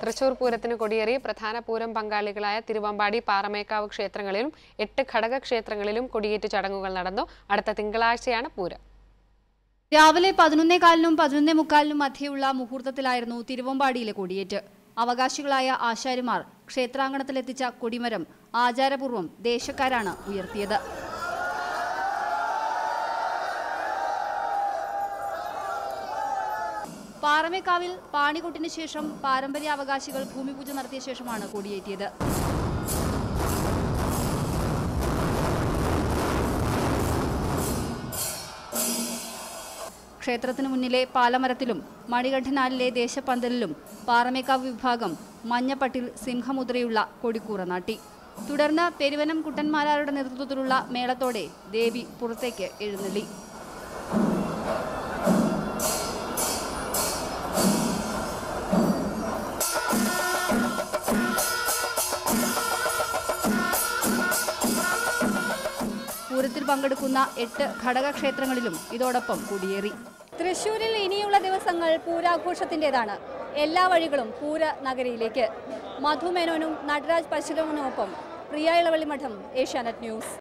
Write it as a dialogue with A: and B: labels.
A: തൃശൂർ പൂരത്തിന് കൊടിയേറി പ്രധാന പൂരം പങ്കാളികളായ തിരുവമ്പാടി പാറമേക്കാവ് ക്ഷേത്രങ്ങളിലും എട്ട് ഘടക ക്ഷേത്രങ്ങളിലും കൊടിയേറ്റ് ചടങ്ങുകൾ നടന്നു അടുത്ത തിങ്കളാഴ്ചയാണ് പൂരം
B: രാവിലെ പതിനൊന്നേ കാലിനും പതിനൊന്നേ മുക്കാലിനും മധ്യയുള്ള മുഹൂർത്തത്തിലായിരുന്നു തിരുവമ്പാടിയിലെ കൊടിയേറ്റ് അവകാശികളായ ആശാരിമാർ ക്ഷേത്രാങ്കണത്തിലെത്തിച്ച കൊടിമരം ആചാരപൂർവ്വം ദേശക്കാരാണ് ഉയർത്തിയത് പാറമേക്കാവിൽ പാണികൊട്ടിന് ശേഷം പാരമ്പര്യാവകാശികൾ ഭൂമിപൂജ നടത്തിയ ശേഷമാണ് കൊടിയേറ്റിയത് ക്ഷേത്രത്തിനു മുന്നിലെ പാലമരത്തിലും മണികണ്ഠനാലിലെ ദേശപ്പന്തലിലും പാറമേക്കാവ് വിഭാഗം മഞ്ഞപ്പട്ടിൽ സിംഹമുദ്രയുള്ള കൊടിക്കൂറ നാട്ടി തുടർന്ന് പെരുവനം കുട്ടന്മാരാരുടെ നേതൃത്വത്തിലുള്ള മേളത്തോടെ ദേവി പുറത്തേക്ക് എഴുന്നള്ളി പൂരത്തിൽ പങ്കെടുക്കുന്ന എട്ട് ഘടകക്ഷേത്രങ്ങളിലും ഇതോടൊപ്പം കുടിയേറി
C: തൃശൂരിൽ ഇനിയുള്ള ദിവസങ്ങൾ പൂരാഘോഷത്തിൻ്റെതാണ് എല്ലാ വഴികളും പൂര നഗരിയിലേക്ക് മധുമേനോനും നടരാജ് പശുരമനുമൊപ്പം പ്രിയ ഇളവള്ളി മഠം ഏഷ്യാനെറ്റ് ന്യൂസ്